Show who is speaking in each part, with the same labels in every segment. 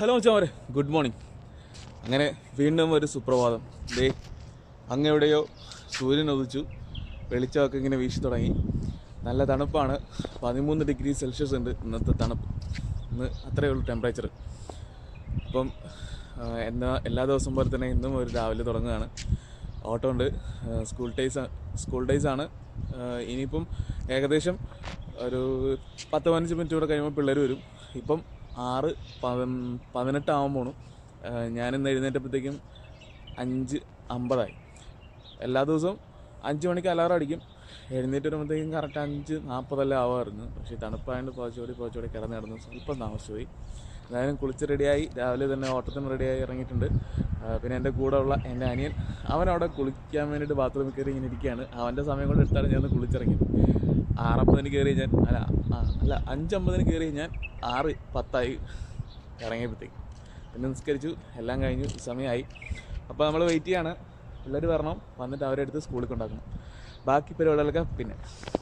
Speaker 1: Hello ചാമരെ good morning അങ്ങനെ വീണ്ടും ഒരു സുപ്രഭാതം ദേ അങ്ങെവിടെയോ സൂര്യൻ ഉദിച്ചു വെളിച്ചമൊക്കെ ഇങ്ങനെ വീശി തുടങ്ങി നല്ല തണുപ്പാണ് പതിമൂന്ന് ഡിഗ്രി സെൽഷ്യസ് ഉണ്ട് ഇന്നത്തെ തണുപ്പ് ഇന്ന് അത്രയേ ഉള്ളൂ ടെമ്പറേച്ചർ അപ്പം ആ, എന്നാ എല്ലാ ദിവസം പോലെ തന്നെ ഇന്നും ഒരു രാവിലെ തുടങ്ങുകയാണ് ഓട്ടോ ഉണ്ട് ആ, സ്കൂൾ ഡേയ്സ് സ്കൂൾ ഡേയ്സ് ആണ് ആ, ഇനിയിപ്പം ഏകദേശം ഒരു പത്ത് പതിനഞ്ച് മിനിറ്റ് കൂടെ കഴിയുമ്പോൾ പിള്ളേർ വരും ഇപ്പം ആറ് പതിന- പതിനെട്ടാവാൻ ഞാനിന്ന് എഴുന്നേറ്റപ്പോഴത്തേക്കും അഞ്ച് അമ്പതായി എല്ലാ ദിവസവും അഞ്ച് മണിക്ക് അലാറം അടിക്കും എഴുന്നേറ്റ് വരുമ്പോഴത്തേക്കും കറക്റ്റ് അഞ്ച് നാൽപ്പതെല്ലാം ആവാമായിരുന്നു പക്ഷേ തണുപ്പായതുകൊണ്ട് പോച്ചോടി പോച്ചോടി കിടന്ന് കിടന്ന് സ്വല്പം താമസിച്ചു പോയി എന്തായാലും കുളിച്ച് റെഡിയായി രാവിലെ തന്നെ ഓട്ടത്തിന് റെഡിയായി ഇറങ്ങിയിട്ടുണ്ട് ആ, പിന്നെ എൻ്റെ കൂടെ ഉള്ള എൻ്റെ അനിയൻ അവൻ അവിടെ കുളിക്കാൻ വേണ്ടിയിട്ട് ബാത്റൂമിൽ കയറി ഇങ്ങനെ ഇരിക്കുകയാണ് അവൻ്റെ സമയം കൊണ്ട് എടുത്താണ് ഞാൻ ഒന്ന് കുളിച്ചിറങ്ങിയത് ആറമ്പതിന് കയറി ഞാൻ അല്ല ആ, അല്ല അഞ്ചമ്പതിന് കയറി ഞാൻ ആറ് പത്തായി ഇറങ്ങിയപ്പോഴത്തേക്ക് പിന്നെ നിസ്കരിച്ചു എല്ലാം കഴിഞ്ഞു സമയമായി അപ്പോൾ നമ്മൾ വെയിറ്റ് ചെയ്യാണ് പിള്ളേർ വരണം വന്നിട്ട് അവരെ അടുത്ത് സ്കൂളിൽ കൊണ്ടാക്കണം ബാക്കി പരിപാടികളൊക്കെ പിന്നെ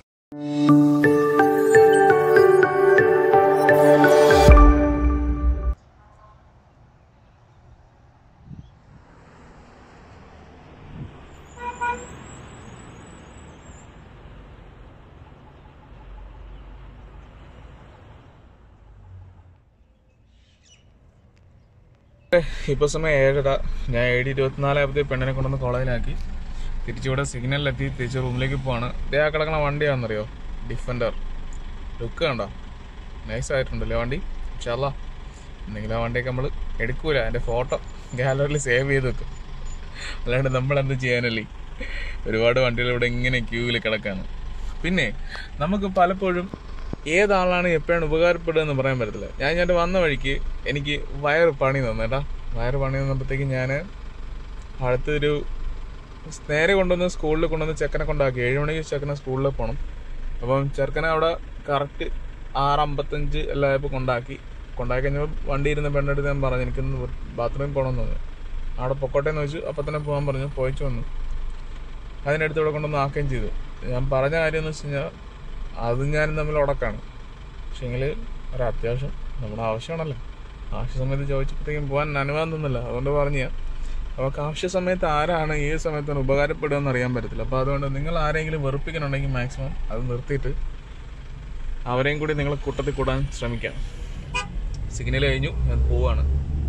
Speaker 1: ഇപ്പോൾ സമയം ഏഴര ഞാൻ ഏഴ് ഇരുപത്തിനാലായപ്പോഴത്തെ പെണ്ണിനെ കൊണ്ടുവന്ന് കോളേജിലാക്കി തിരിച്ചിവിടെ സിഗ്നലിലെത്തി തിരിച്ച് റൂമിലേക്ക് പോവാണ് ഇതേ ആ കിടക്കണ വണ്ടിയാണെന്നറിയോ ഡിഫൻഡർ ലുക്ക് കണ്ടോ നൈസ് ആയിട്ടുണ്ടല്ലേ വണ്ടി ഇൻഷാല്ല എന്തെങ്കിലും ആ വണ്ടിയൊക്കെ നമ്മൾ എടുക്കൂല അതിൻ്റെ ഫോട്ടോ ഗാലറിയിൽ സേവ് ചെയ്ത് വെക്കും അല്ലാണ്ട് നമ്മൾ എന്ത് ചെയ്യാനല്ലേ ഒരുപാട് വണ്ടികൾ ഇവിടെ ഇങ്ങനെ ക്യൂവിൽ കിടക്കാണ് പിന്നെ നമുക്ക് പലപ്പോഴും ഏതാളാണ് എപ്പോഴാണ് ഉപകാരപ്പെടുക എന്ന് പറയാൻ പറ്റത്തില്ല ഞാൻ ഞാൻ വന്ന വഴിക്ക് എനിക്ക് വയറ് പണി തന്നു കേട്ടാ വയറ് പണി തന്നപ്പോഴത്തേക്ക് ഞാൻ അടുത്തൊരു നേരെ കൊണ്ടുവന്ന് സ്കൂളിൽ കൊണ്ടുവന്ന് ചെക്കനെ കൊണ്ടാക്കി ഏഴ് മണിക്ക് ചെക്കനെ സ്കൂളിൽ പോകണം അപ്പം ചെറുക്കനെ അവിടെ കറക്റ്റ് ആറ് അമ്പത്തഞ്ച് എല്ലാം ആയപ്പോൾ കൊണ്ടാക്കി കൊണ്ടാക്കി കഴിഞ്ഞപ്പോൾ വണ്ടി ഇരുന്ന പെണ്ണെടുത്ത് ഞാൻ പറഞ്ഞു എനിക്കൊന്ന് ബാത്റൂമിൽ പോകണമെന്ന് പറഞ്ഞു അവിടെ പൊക്കോട്ടെ എന്ന് വെച്ചു അപ്പം തന്നെ പോകാൻ പറഞ്ഞു പോയിച്ചു വന്നു അതിനടുത്ത് ഇവിടെ കൊണ്ടൊന്ന് ആക്കുകയും ചെയ്തു ഞാൻ പറഞ്ഞ കാര്യം എന്ന് വെച്ച് കഴിഞ്ഞാൽ അത് ഞാനും തമ്മിൽ ഉടക്കാണ് പക്ഷേങ്കിൽ ഒരു അത്യാവശ്യം നമ്മുടെ ആവശ്യമാണല്ലോ ആവശ്യ സമയത്ത് ചോദിച്ചപ്പോഴത്തേക്കും പോകാൻ അനുവാദം തന്നില്ല അതുകൊണ്ട് പറഞ്ഞു അവർക്ക് ആവശ്യ സമയത്ത് ആരാണ് ഏത് സമയത്താണ് ഉപകാരപ്പെടുക എന്ന് അറിയാൻ പറ്റത്തില്ല അപ്പോൾ അതുകൊണ്ട് നിങ്ങൾ ആരെങ്കിലും വെറുപ്പിക്കുന്നുണ്ടെങ്കിൽ മാക്സിമം അത് നിർത്തിയിട്ട് അവരെയും കൂടി നിങ്ങൾ കൂട്ടത്തിൽ കൂടാൻ ശ്രമിക്കാം സിഗ്നൽ കഴിഞ്ഞു ഞാൻ പോവാണ്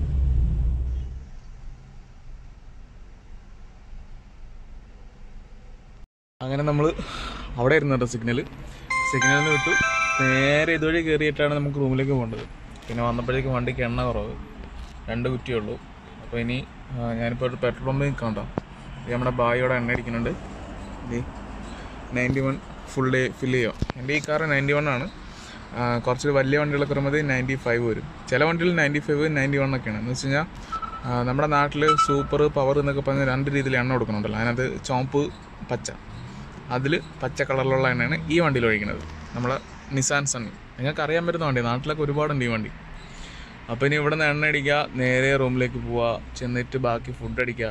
Speaker 1: അങ്ങനെ നമ്മൾ അവിടെ ഇരുന്നു കേട്ടോ സിഗ്നൽ സിഗ്നലിൽ നിന്ന് വിട്ടു നേരെ ഇതുവഴി കയറിയിട്ടാണ് നമുക്ക് റൂമിലേക്ക് പോകേണ്ടത് പിന്നെ വന്നപ്പോഴേക്കും വണ്ടിക്ക് എണ്ണ കുറവ് രണ്ട് കുറ്റിയേ ഉള്ളൂ അപ്പോൾ ഇനി ആ, ഞാനിപ്പോൾ ഒരു പെട്രോൾ പമ്പിൽ നിൽക്കണ്ടോ ഇത് നമ്മുടെ ബായിയോടെ എണ്ണ അടിക്കുന്നുണ്ട് ഇത് ninety one full day fill ചെയ്യാം എൻ്റെ ഈ കാറ് നയൻറ്റി വൺ ആണ് ആ, കുറച്ച് വലിയ വണ്ടികളൊക്കെ വരുമ്പോൾ നയൻറ്റി ഫൈവ് വരും ചില വണ്ടികൾ നയൻറ്റി ഫൈവ് നയൻറ്റി വൺ ഒക്കെയാണ് എന്ന് വെച്ച് കഴിഞ്ഞാൽ ആ, നമ്മുടെ നാട്ടിൽ സൂപ്പർ പവർ എന്നൊക്കെ പറഞ്ഞ് രണ്ട് രീതിയിൽ എണ്ണ കൊടുക്കുന്നുണ്ടല്ലോ അതിനകത്ത് ചോപ്പ് പച്ച അതിൽ പച്ച കളറിലുള്ള എണ്ണയാണ് ഈ വണ്ടിയിൽ ഒഴിക്കുന്നത് നമ്മളെ നിസാൻ സണ്ണി നിങ്ങൾക്ക് അറിയാൻ പറ്റുന്ന വണ്ടി നാട്ടിലൊക്കെ ഒരുപാടുണ്ട് ഈ വണ്ടി അപ്പോൾ ഇനി ഇവിടെ നിന്ന് എണ്ണ അടിക്കുക നേരെ റൂമിലേക്ക് പോവുക ചെന്നിട്ട് ബാക്കി ഫുഡ് അടിക്കുക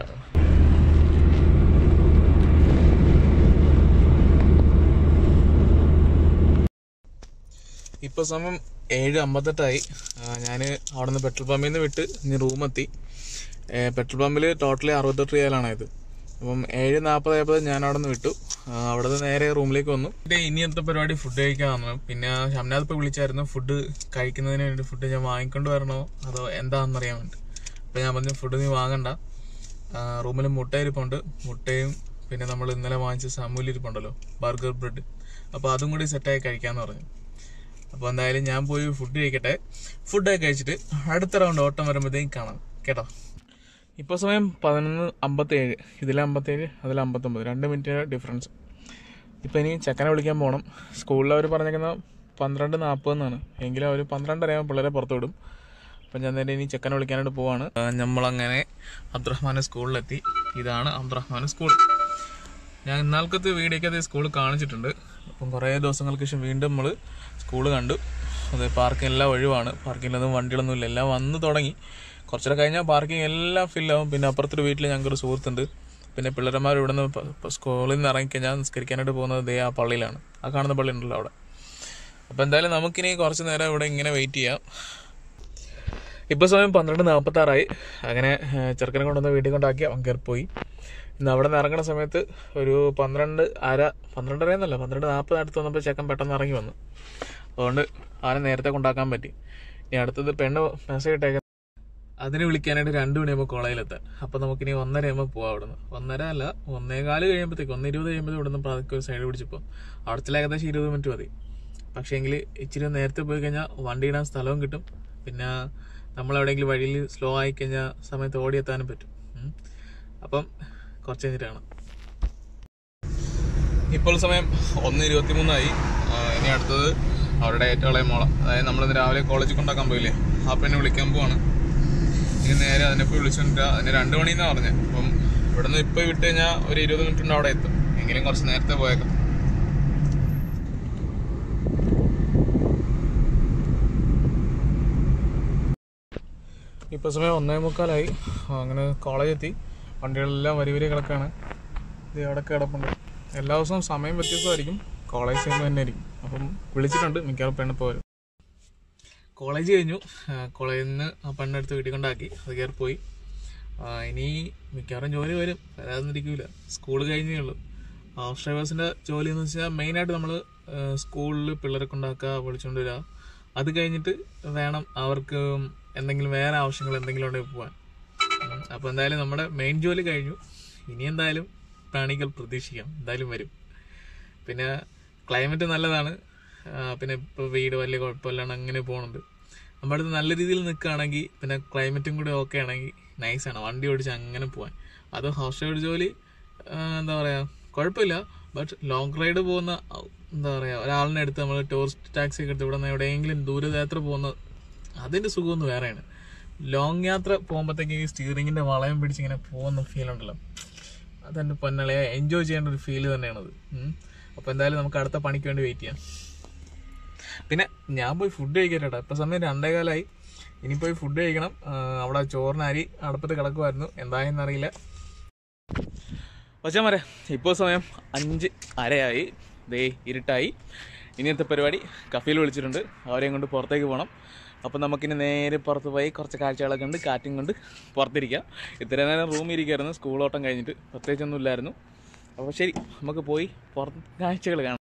Speaker 1: ഇപ്പോൾ സമയം ഏഴ് അമ്പത്തെട്ടായി ഞാൻ അവിടെ നിന്ന് പെട്രോൾ പമ്പിൽ നിന്ന് വിട്ട് ഇനി റൂമെത്തി പെട്രോൾ പമ്പിൽ ടോട്ടലി അറുപത്തെട്ട് റിയാലാണത് അപ്പം ഏഴ് നാൽപ്പതായപ്പോൾ ഞാൻ അവിടെ നിന്ന് വിട്ടു ആ, അവിടെ നിന്ന് നേരെ റൂമിലേക്ക് വന്നു പിന്നെ ഇനി എന്താ പരിപാടി ഫുഡ് കഴിക്കാൻ വന്നു പിന്നെ ഷംനാഥ് ഇപ്പോൾ വിളിച്ചായിരുന്നു ഫുഡ് കഴിക്കുന്നതിന് വേണ്ടി ഫുഡ് ഞാൻ വാങ്ങിക്കൊണ്ട് വരണോ അതോ എന്താണെന്നറിയാൻ വേണ്ടി അപ്പോൾ ഞാൻ പറഞ്ഞു ഫുഡ് നീ വാങ്ങണ്ട റൂമിൽ മുട്ട ഇരിപ്പുണ്ട് മുട്ടയും പിന്നെ നമ്മൾ ഇന്നലെ വാങ്ങിച്ച സമൂലി ഇരിപ്പുണ്ടല്ലോ ബർഗർ ബ്രെഡ് അപ്പോൾ അതും കൂടി സെറ്റായി കഴിക്കാമെന്ന് പറഞ്ഞു അപ്പോൾ എന്തായാലും ഞാൻ പോയി ഫുഡ് കഴിക്കട്ടെ ഫുഡൊക്കെ കഴിച്ചിട്ട് അടുത്ത റൗണ്ട് ഓട്ടം വരുമ്പോഴത്തേക്കും കാണാം കേട്ടോ ഇപ്പോൾ സമയം പതിനൊന്ന് അമ്പത്തേഴ് ഇതിൽ അമ്പത്തേഴ് അതിൽ അമ്പത്തൊമ്പത് രണ്ട് മിനിറ്റ് ഡിഫറൻസ് ഇപ്പോൾ ഇനി ചെക്കനെ വിളിക്കാൻ പോകണം സ്കൂളിൽ അവർ പറഞ്ഞേക്കുന്ന പന്ത്രണ്ട് നാൽപ്പതെന്നാണ് എങ്കിലും അവർ പന്ത്രണ്ടരയാകുമ്പോൾ പിള്ളേരെ പുറത്ത് വിടും അപ്പം ഞാൻ നേരെ ഇനി ചെക്കനെ വിളിക്കാനായിട്ട് പോവാണ് ആ, നമ്മളങ്ങനെ അബ്ദുറഹ്മാൻ സ്കൂളിലെത്തി ഇതാണ് അബ്ദുറഹ്മാൻ സ്കൂൾ ഞാൻ ഇന്നാൾക്കത്തെ വീഡിയോക്കകത്ത് സ്കൂൾ കാണിച്ചിട്ടുണ്ട് അപ്പം കുറേ ദിവസങ്ങൾക്ക് ശേഷം വീണ്ടും നമ്മൾ സ്കൂൾ കണ്ടു അത് പാർക്കിംഗ് എല്ലാം ഒഴിവാണ് പാർക്കിങ്ങിലൊന്നും വണ്ടികളൊന്നും ഇല്ല എല്ലാം വന്ന് തുടങ്ങി കുറച്ചുകൂടെ കഴിഞ്ഞാൽ പാർക്കിംഗ് എല്ലാം ഫില്ലാവും പിന്നെ അപ്പുറത്തൊരു വീട്ടിൽ ഞങ്ങൾക്കൊരു സുഹൃത്തുണ്ട് പിന്നെ പിള്ളേരന്മാർ ഇവിടെ നിന്ന് സ്കൂളിൽ നിന്ന് ഇറങ്ങിക്കഴിഞ്ഞാൽ നിസ്കരിക്കാനായിട്ട് പോകുന്നത് ദേ ആ പള്ളിയിലാണ് ആ കാണുന്ന പള്ളി ഉണ്ടല്ലോ അവിടെ അപ്പോൾ എന്തായാലും നമുക്കിനി കുറച്ച് നേരം ഇവിടെ ഇങ്ങനെ വെയിറ്റ് ചെയ്യാം ഇപ്പോൾ സമയം പന്ത്രണ്ട് നാൽപ്പത്താറായി അങ്ങനെ ആ, ചെറുക്കനെ കൊണ്ടുവന്ന് വീട്ടിൽ കൊണ്ടാക്കി അവൻ കയറി പോയി ഇന്ന് അവിടെ നിന്ന് ഇറങ്ങുന്ന സമയത്ത് ഒരു പന്ത്രണ്ട് അര പന്ത്രണ്ടര എന്നല്ല പന്ത്രണ്ട് നാൽപ്പത് അടുത്ത് വന്നപ്പോൾ ചെക്കൻ പെട്ടെന്ന് ഇറങ്ങി വന്നു അതുകൊണ്ട് അവനെ നേരത്തെ കൊണ്ടാക്കാൻ പറ്റി ഇനി അടുത്തത് പെണ്ണ് മെസ്സേജ് ഇട്ടേക്കാൻ അതിനെ വിളിക്കാനായിട്ട് രണ്ട് മണിയാകുമ്പോൾ കോളേജിലെത്താൻ അപ്പോൾ നമുക്കിനി ഒന്നര ആകുമ്പോൾ പോവാം അവിടുന്ന് ഒന്നര അല്ല ഒന്നേകാല് കഴിയുമ്പോഴത്തേക്ക് ഒന്ന് ഇരുപത് കഴിയുമ്പോൾ ഇവിടുന്ന് പതുക്കെ ഒരു സൈഡ് പിടിച്ചപ്പോൾ അവിടത്തിൽ ഏകദേശം ഇരുപത് മിനിറ്റ് മതി പക്ഷേ എങ്കിൽ ഇച്ചിരി നേരത്തെ പോയി കഴിഞ്ഞാൽ വണ്ടി ഇടാൻ സ്ഥലവും കിട്ടും പിന്നെ നമ്മൾ എവിടെയെങ്കിലും വഴിയിൽ സ്ലോ ആയി കഴിഞ്ഞാൽ സമയത്ത് ഓടിയെത്താനും പറ്റും ഉം. അപ്പം കുറച്ച് കഴിഞ്ഞിട്ടാണ് ഇപ്പോൾ സമയം ഒന്ന് ഇരുപത്തി മൂന്നായി ഇനി അടുത്തത് അവരുടെ ഏറ്റവും ഇളയ മോള അതായത് നമ്മളിന്ന് രാവിലെ കോളേജിൽ കൊണ്ടാക്കാൻ പോയില്ലേ ആ പെണ്ണെ വിളിക്കാൻ പോവാണ് ഇനി നേരെ അതിനെ പോയി വിളിച്ചോണ്ടിരാ അതിന് രണ്ട് മണിന്നാ പറഞ്ഞത് അപ്പം ഇവിടുന്ന് ഇപ്പൊ വിട്ട് കഴിഞ്ഞാൽ ഒരു ഇരുപത് മിനിറ്റ് കൊണ്ട് അവിടെ എത്തും എങ്കിലും കുറച്ച് നേരത്തെ പോയേക്കാം ഇപ്പൊ സമയം ഒന്നേ മുക്കാലായി ആ, അങ്ങനെ കോളേജ് എത്തി വണ്ടികളെല്ലാം വരി വരി കിടക്കാണ് ഇത് അവിടെ കിടപ്പുണ്ട് എല്ലാ ദിവസവും സമയം വ്യത്യസ്തമായിരിക്കും കോളേജ് ടൈം തന്നെ ആയിരിക്കും അപ്പം വിളിച്ചിട്ടുണ്ട് മിക്കവാറും പെണ്ണ് പോരും കോളേജ് കഴിഞ്ഞു ആ, കോളേജിൽ നിന്ന് ആ പെണ്ണെടുത്ത് വീട്ടിൽ കൊണ്ടാക്കി അത് കയറി പോയി ആ, ഇനി മിക്കവാറും ജോലി വരും വരാതിരിക്കില്ല സ്കൂൾ കഴിഞ്ഞേ ഉള്ളൂ ഹൗസ് ഡ്രൈവേഴ്സിൻ്റെ ജോലി എന്ന് വെച്ചാൽ മെയിനായിട്ട് നമ്മൾ സ്കൂളിൽ പിള്ളേരെ കൊണ്ടാക്കുക വിളിച്ചുകൊണ്ട് വരിക അത് കഴിഞ്ഞിട്ട് വേണം അവർക്ക് എന്തെങ്കിലും വേറെ ആവശ്യങ്ങൾ എന്തെങ്കിലും ഉണ്ടെങ്കിൽ പോകാൻ ഉം, അപ്പോൾ എന്തായാലും നമ്മുടെ മെയിൻ ജോലി കഴിഞ്ഞു ഇനി എന്തായാലും പ്രാണികൾ പ്രതീക്ഷിക്കാം എന്തായാലും വരും പിന്നെ ക്ലൈമറ്റ് നല്ലതാണ് ആ, പിന്നെ ഇപ്പോൾ വീട് വലിയ കുഴപ്പമില്ലാണ്ട് അങ്ങനെ പോകുന്നുണ്ട് നമ്മുടെ അടുത്ത് നല്ല രീതിയിൽ നിൽക്കുകയാണെങ്കിൽ പിന്നെ ക്ലൈമറ്റും കൂടി ഓക്കെ ആണെങ്കിൽ നൈസാണ് വണ്ടി ഓടിച്ച് അങ്ങനെ പോകാൻ അത് ഹൗസ് റൈഡ് ജോലി ആ, എന്താ പറയുക കുഴപ്പമില്ല ബട്ട് ലോങ് റൈഡ് പോകുന്ന ആ, എന്താ പറയുക ഒരാളിനെ എടുത്ത് നമ്മൾ ടൂറിസ്റ്റ് ടാക്സി ഒക്കെ എടുത്ത് ഇവിടെ നിന്ന് എവിടെയെങ്കിലും ദൂരയാത്ര പോകുന്ന അതിൻ്റെ സുഖമൊന്നും വേറെയാണ് ലോങ് യാത്ര പോകുമ്പോഴത്തേക്ക് ഈ സ്റ്റീറിങ്ങിൻ്റെ വളയം പിടിച്ച് ഇങ്ങനെ പോകുന്ന ഫീൽ ഉണ്ടല്ലോ അതെൻ്റെ പൊന്നളെ എൻജോയ് ചെയ്യേണ്ട ഒരു ഫീല് തന്നെയാണത് അപ്പോൾ എന്തായാലും നമുക്ക് അടുത്ത പണിക്ക് വേണ്ടി വെയിറ്റ് ചെയ്യാം പിന്നെ ഞാൻ പോയി ഫുഡ് കഴിക്കട്ടെ ഇപ്പം സമയം രണ്ടേ കാലമായി ഇനി പോയി ഫുഡ് കഴിക്കണം ആ, അവിടെ ചോറിന് അരി അടുപ്പത്ത് കിടക്കുമായിരുന്നു എന്തായെന്ന് അറിയില്ല പക്ഷേ മരെ ഇപ്പോൾ സമയം അഞ്ച് അരയായി ദേ ഇരുട്ടായി ഇനിയത്തെ പരിപാടി കഫയിൽ വിളിച്ചിട്ടുണ്ട് അവരെയും കൊണ്ട് പുറത്തേക്ക് പോകണം അപ്പം നമുക്കിനി നേരെ പുറത്ത് പോയി കുറച്ച് കാഴ്ചകളൊക്കെ ഉണ്ട് കാറ്റും കൊണ്ട് പുറത്തിരിക്കാം ഇത്രയും നേരം റൂമിൽ ഇരിക്കുമായിരുന്നു സ്കൂൾ ഓട്ടം കഴിഞ്ഞിട്ട് പ്രത്യേകിച്ചൊന്നും ഇല്ലായിരുന്നു അപ്പോൾ ശരി നമുക്ക് പോയി പുറത്ത് കാഴ്ചകൾ കാണാം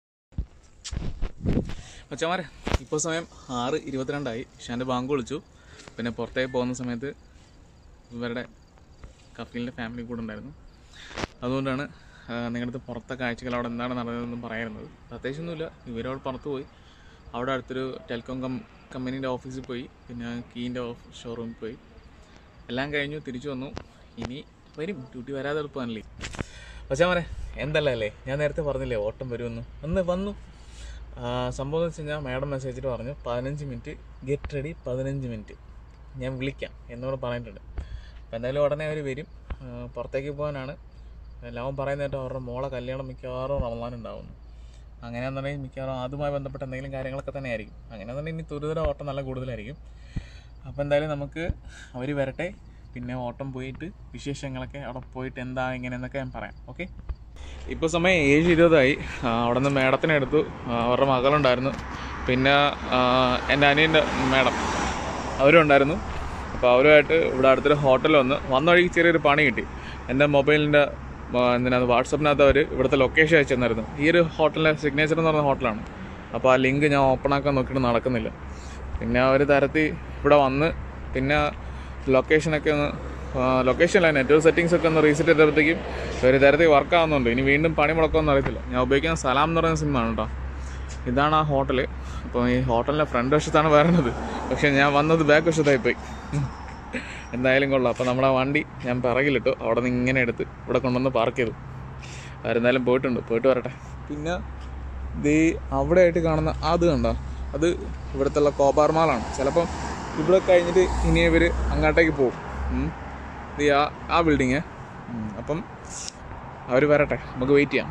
Speaker 1: മച്ചമാരെ ഇപ്പോൾ സമയം ആറ് ഇരുപത്തിരണ്ടായി ഇഷാൻ്റെ ബാങ്ക് വിളിച്ചു പിന്നെ പുറത്തേക്ക് പോകുന്ന സമയത്ത് ഇവരുടെ കഫീലിൻ്റെ ഫാമിലി കൂടെ ഉണ്ടായിരുന്നു അതുകൊണ്ടാണ് ആ, നിങ്ങളുടെ അടുത്ത് പുറത്തെ കാഴ്ചകൾ അവിടെ എന്താണ് നടന്നതെന്നും പറയാറുന്നത് പ്രത്യേകിച്ചൊന്നുമില്ല ഇവരവിടെ പുറത്ത് പോയി അവിടെ അടുത്തൊരു ടെലികോം കം കമ്പനീൻ്റെ ഓഫീസിൽ പോയി പിന്നെ കീൻ്റെ ഓഫ് ഷോറൂമിൽ പോയി എല്ലാം കഴിഞ്ഞു തിരിച്ചു വന്നു ഇനി വരും ഡ്യൂട്ടി വരാതെ എളുപ്പമാണല്ലേ പക്ഷേ മോനെ എന്തല്ല അല്ലേ ഞാൻ നേരത്തെ പറഞ്ഞില്ലേ ഓട്ടം വരുമെന്ന് അന്ന് വന്നു ആ, സംഭവം എന്ന് വെച്ച് കഴിഞ്ഞാൽ മാഡം മെസ്സേജിൽ പറഞ്ഞു പതിനഞ്ച് മിനിറ്റ് ഗെറ്റ് റെഡി പതിനഞ്ച് മിനിറ്റ് ഞാൻ വിളിക്കാം എന്നോട് പറഞ്ഞിട്ടുണ്ട് അപ്പോൾ എന്തായാലും ഉടനെ അവർ വരും ആ, പുറത്തേക്ക് പോകാനാണ് എല്ലാവരും പറയുന്നതായിട്ട് അവരുടെ മോളെ കല്യാണം മിക്കവാറും റമദാൻ ഉണ്ടാവുന്നു അങ്ങനെയാണെന്നുണ്ടെങ്കിൽ മിക്കവാറും അതുമായി ബന്ധപ്പെട്ട എന്തെങ്കിലും കാര്യങ്ങളൊക്കെ തന്നെ ആയിരിക്കും അങ്ങനെയാണെന്നുണ്ടെങ്കിൽ ഇനി തുരിതര ഓട്ടം നല്ല കൂടുതലായിരിക്കും അപ്പോൾ എന്തായാലും നമുക്ക് അവർ വരട്ടെ പിന്നെ ഓട്ടം പോയിട്ട് വിശേഷങ്ങളൊക്കെ അവിടെ പോയിട്ട് എന്താ എങ്ങനെയെന്നൊക്കെ ഞാൻ പറയാം ഓക്കെ ഇപ്പോൾ സമയം ഏഴ് ഇരുപതായി ആ, അവിടെ നിന്ന് മേഡത്തിനെ എടുത്തു ആ, അവരുടെ മകളുണ്ടായിരുന്നു പിന്നെ ആ, എൻ്റെ അനിയൻ്റെ മേഡം അവരും ഉണ്ടായിരുന്നു അപ്പോൾ അവരുമായിട്ട് ഇവിടെ അടുത്തൊരു ഹോട്ടൽ വന്ന് വന്ന വഴിക്ക് ചെറിയൊരു പണി കിട്ടി എൻ്റെ മൊബൈലിൻ്റെ എന്തിനാണ് വാട്സപ്പിനകത്ത് അവർ ഇവിടുത്തെ ലൊക്കേഷൻ അയച്ചു തന്നായിരുന്നു ഈ ഒരു ഹോട്ടലിൻ്റെ സിഗ്നേച്ചർ എന്ന് പറഞ്ഞ ഹോട്ടലാണ് അപ്പോൾ ആ ലിങ്ക് ഞാൻ ഓപ്പൺ ആക്കാൻ നോക്കിയിട്ട് നടക്കുന്നില്ല പിന്നെ ഒരു തരത്തിൽ ഇവിടെ വന്ന് പിന്നെ ലൊക്കേഷനൊക്കെ ഒന്ന് ലൊക്കേഷനല്ല നെറ്റ്വർക്ക് സെറ്റിങ്സ് ഒക്കെ ഒന്ന് റീസെറ്റ് ചെയ്തപ്പോഴത്തേക്കും ഒരു തരത്തിൽ വർക്ക് ആവുന്നുണ്ട് ഇനി വീണ്ടും പണി മുടക്കുമെന്ന് അറിയത്തില്ല ഞാൻ ഉപയോഗിക്കുന്ന സലാം എന്ന് പറയുന്ന സിമ്മാണ് കേട്ടോ ഇതാണ് ആ ഹോട്ടൽ അപ്പോൾ ഈ ഹോട്ടലിൻ്റെ ഫ്രണ്ട് വശത്താണ് വരുന്നത് പക്ഷേ ഞാൻ വന്നത് ബാക്ക് വശത്തായി പോയി എന്തായാലും കൊള്ളാം അപ്പോൾ നമ്മുടെ വണ്ടി ഞാൻ പിറകിലിട്ടു അവിടെ നിന്ന് ഇങ്ങനെ എടുത്ത് ഇവിടെ കൊണ്ടുവന്ന് പാർക്ക് ചെയ്തു അവരെന്തായാലും പോയിട്ടുണ്ട് പോയിട്ട് വരട്ടെ പിന്നെ ദേ അവിടെ ആയിട്ട് കാണുന്ന അത് കണ്ടോ അത് ഇവിടുത്തെ കോബാർ മാളാണ് ചിലപ്പം ഇവിടെ കഴിഞ്ഞിട്ട് ഇനി ഇവർ അങ്ങോട്ടേക്ക് പോകും ഉം. ഇത് ആ ആ ബിൽഡിങ് അപ്പം അവർ വരട്ടെ നമുക്ക് വെയിറ്റ് ചെയ്യാം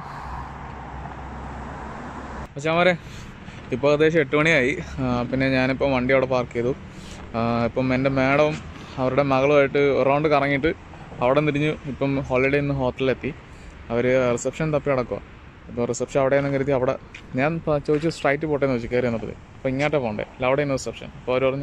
Speaker 1: പക്ഷേ ഇപ്പോൾ ഏകദേശം എട്ട് മണിയായി ആ, പിന്നെ ഞാനിപ്പോൾ വണ്ടി അവിടെ പാർക്ക് ചെയ്തു ആ, ഇപ്പം എൻ്റെ മാഡവും അവരുടെ മകളുമായിട്ട് റൗണ്ട് കറങ്ങിയിട്ട് അവിടെ തിരിഞ്ഞ് ഇപ്പം ഹോളിഡേ ഇന്ന് ഹോട്ടലിലെത്തി അവർ റിസപ്ഷൻ തപ്പി നടക്കുക ഇപ്പോൾ റിസപ്ഷൻ അവിടെയെന്ന് കരുതി അവിടെ ഞാൻ പ- ചോദിച്ചു സ്ട്രൈറ്റ് പോട്ടെ എന്ന് വെച്ചു കയറി വന്നപ്പോൾ അപ്പോൾ ഇങ്ങോട്ടേ പോകണ്ടേ അല്ല അവിടെയാണ് റിസപ്ഷൻ അപ്പോൾ അവർ പറഞ്ഞു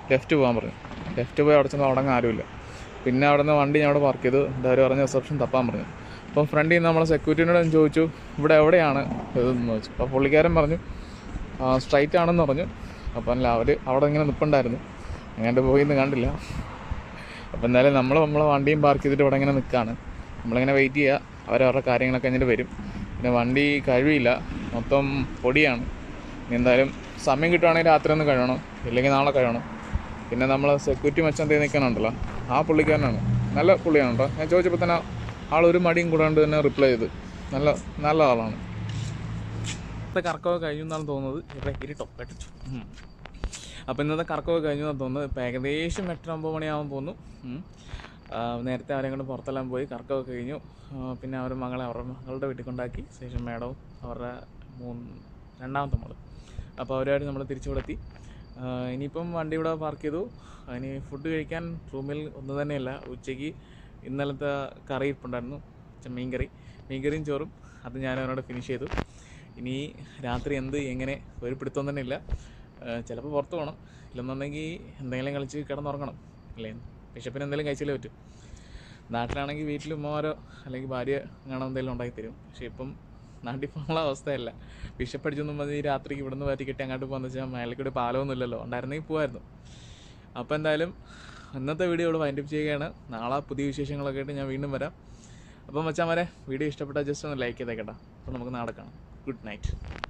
Speaker 1: ലെഫ്റ്റ് പോകാൻ പറഞ്ഞു ലെഫ്റ്റ് പോയി അവിടെ ചെന്ന് അവിടെ അങ്ങ് ആരുമില്ല പിന്നെ അവിടെ നിന്ന് വണ്ടി ഞാൻ അവിടെ പാർക്ക് ചെയ്തു എന്തായാലും പറഞ്ഞ റിസപ്ഷൻ തപ്പാൻ പറഞ്ഞു അപ്പം ഫ്രണ്ടിൽ നിന്ന് നമ്മളെ സെക്യൂരിറ്റിനോട് ഞാൻ ചോദിച്ചു ഇവിടെ എവിടെയാണ് ഇതെന്ന് ചോദിച്ചു അപ്പോൾ പുള്ളിക്കാരൻ പറഞ്ഞു സ്ട്രൈറ്റ് ആണെന്ന് പറഞ്ഞു അപ്പം അല്ല അവർ അവിടെ ഇങ്ങനെ നിൽപ്പുണ്ടായിരുന്നു അങ്ങോട്ട് പോയി എന്ന് കണ്ടില്ല അപ്പം എന്തായാലും നമ്മൾ നമ്മളെ വണ്ടിയും പാർക്ക് ചെയ്തിട്ട് ഇവിടെ ഇങ്ങനെ നിൽക്കുകയാണ് നമ്മളിങ്ങനെ വെയിറ്റ് ചെയ്യുക അവരവരുടെ കാര്യങ്ങളൊക്കെ കഴിഞ്ഞിട്ട് വരും പിന്നെ വണ്ടി കഴിവില്ല മൊത്തം പൊടിയാണ് ഇനി എന്തായാലും സമയം കിട്ടുവാണെങ്കിൽ രാത്രി ഒന്ന് കഴിയണം ഇല്ലെങ്കിൽ നാളെ കഴിയണം പിന്നെ നമ്മൾ സെക്യൂരിറ്റി മെച്ചം തേ നിൽക്കണുണ്ടല്ലോ ആ പുള്ളിക്കാരനാണ് നല്ല പുള്ളിയാണ് കേട്ടോ ഞാൻ ചോദിച്ചപ്പോൾ തന്നെ ആൾ ഒരു മടിയും കൂടാണ്ട് തന്നെ റിപ്ലൈ ചെയ്ത് നല്ല നല്ല ആളാണ് ഇന്നത്തെ കറക്കമൊക്കെ കഴിഞ്ഞു എന്നാണ് തോന്നുന്നത് ഇവിടെ ഇരുട്ടോ പെട്ടിച്ചു അപ്പോൾ ഇന്നത്തെ കറക്കമൊക്കെ കഴിഞ്ഞു എന്നാണ് തോന്നുന്നത് ഇപ്പോൾ ഏകദേശം എട്ട് ഒമ്പത് മണിയാവാൻ പോകുന്നു ഉം. ആ, നേരത്തെ അവരെ കൊണ്ട് പുറത്തെല്ലാം പോയി കറക്കമൊക്കെ കഴിഞ്ഞു ആ, പിന്നെ അവർ മകളെ അവരുടെ മകളുടെ വീട്ടിൽ കൊണ്ടാക്കി ശേഷം മേഡവും അവരുടെ മൂന്ന് രണ്ടാമത്തെ മകൾ അപ്പോൾ അവരുമായിട്ട് നമ്മൾ തിരിച്ചുവിടെത്തി ഇനിയിപ്പം വണ്ടി ഇവിടെ പാർക്ക് ചെയ്തു ഇനി ഫുഡ് കഴിക്കാൻ റൂമിൽ ഒന്നും തന്നെയല്ല ഉച്ചയ്ക്ക് ഇന്നലത്തെ കറി ഇരിപ്പുണ്ടായിരുന്നു ചെ- മീൻകറി മീൻകറിയും ചോറും അത് ഞാൻ അവനോട് ഫിനിഷ് ചെയ്തു ഇനി രാത്രി എന്ത് എങ്ങനെ ഒരു പിടുത്തം തന്നെ ഇല്ല ചിലപ്പോൾ പുറത്ത് പോകണം ഇല്ലെന്നുണ്ടെങ്കിൽ എന്തെങ്കിലും കളിച്ച് കിടന്നുറങ്ങണം അല്ലേ ബിഷപ്പിന് എന്തെങ്കിലും കഴിച്ചാലേ പറ്റും നാട്ടിലാണെങ്കിൽ വീട്ടിൽ ഉമ്മമാരോ അല്ലെങ്കിൽ ഭാര്യ അങ്ങനെ എന്തെങ്കിലും ഉണ്ടാക്കി തരും പക്ഷേ ഇപ്പം നാട്ടിൽ പോകാനുള്ള അവസ്ഥയല്ല ബിഷപ്പ് അടിച്ചൊന്നും മതി രാത്രിക്ക് ഇവിടുന്ന് മാറ്റി കെട്ടി അങ്ങോട്ട് പോകാന്ന് വെച്ചാൽ മേലേക്കൂടെ പാലമൊന്നും ഇല്ലല്ലോ ഉണ്ടായിരുന്നെങ്കിൽ പോവായിരുന്നു അപ്പോൾ എന്തായാലും ഇന്നത്തെ വീഡിയോ ഇവിടെ വൈൻഡപ്പ് ചെയ്യുകയാണ് നാളെ പുതിയ വിശേഷങ്ങളൊക്കെ ആയിട്ട് ഞാൻ വീണ്ടും വരാം അപ്പം മച്ചാൻ വരെ വീഡിയോ ഇഷ്ടപ്പെട്ടാൽ ജസ്റ്റ് ഒന്ന് ലൈക്ക് ചെയ്തേക്കട്ടെ അപ്പോൾ നമുക്ക് നാളെ കാണാം ഗുഡ് നൈറ്റ്